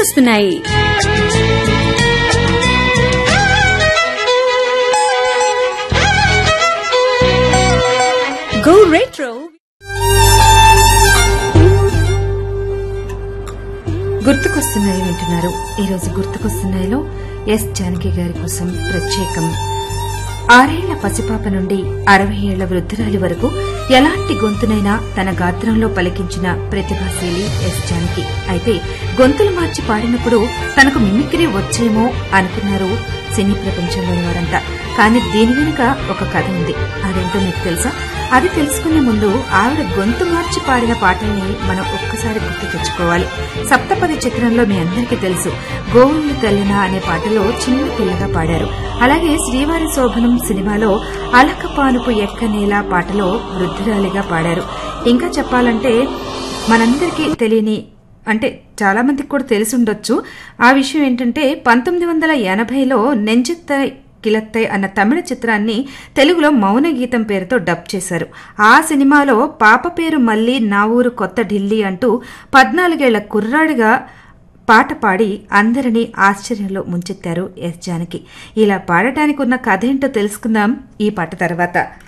గుర్తుకొస్తున్నాయి go retro గుర్తుకొస్తున్నాయి వింటున్నారు ఈ రోజు గుర్తుకొస్తున్నాయిలో ఎస్ జానకి గారి కోసం ప్రత్యేకం ఆరేళ్ల పసిపాప నుండి అరవై ఏళ్ల వృద్ధురాలి వరకు ఎలాంటి గొంతునైనా తన గాత్రంలో పలికించిన ప్రతిభాశీలి ఎస్ జానకి అయితే గొంతులు మార్చి పాడినప్పుడు తనకు మిమిక్రీ వచ్చేమో అనుకున్నారు సినీ ప్రపంచంలోని వారంతా కానీ దీని వెనుక ఒక కథ ఉంది అదేంటో మీకు తెలుసా అది తెలుసుకునే ముందు ఆవిడ గొంతు మార్చి పాడిన పాటల్ని మనం ఒక్కసారి గుర్తు తెచ్చుకోవాలి సప్తపది చిత్రంలో మీ అందరికీ తెలుసు గోవులు తెల్లన అనే పాటలో చిన్న పిల్లగా పాడారు అలాగే శ్రీవారి శోభనం సినిమాలో అలకపానుపు ఎక్కనేలా పాటలో వృద్ధురాలిగా పాడారు ఇంకా చెప్పాలంటే మనందరికీ తెలియని అంటే చాలా మందికి కూడా తెలిసి ఉండొచ్చు ఆ విషయం ఏంటంటే పంతొమ్మిది వందల ఎనభైలో నెంజిత్తై కిలత్తై అన్న తమిళ చిత్రాన్ని తెలుగులో మౌన గీతం పేరుతో డబ్ చేశారు ఆ సినిమాలో పాప పేరు మళ్ళీ నా ఊరు కొత్త ఢిల్లీ అంటూ పద్నాలుగేళ్ల కుర్రాడిగా పాట పాడి అందరినీ ఆశ్చర్యంలో ముంచెత్తారు ఎస్ జానకి ఇలా పాడటానికి ఉన్న కథ ఏంటో తెలుసుకుందాం ఈ పాట తర్వాత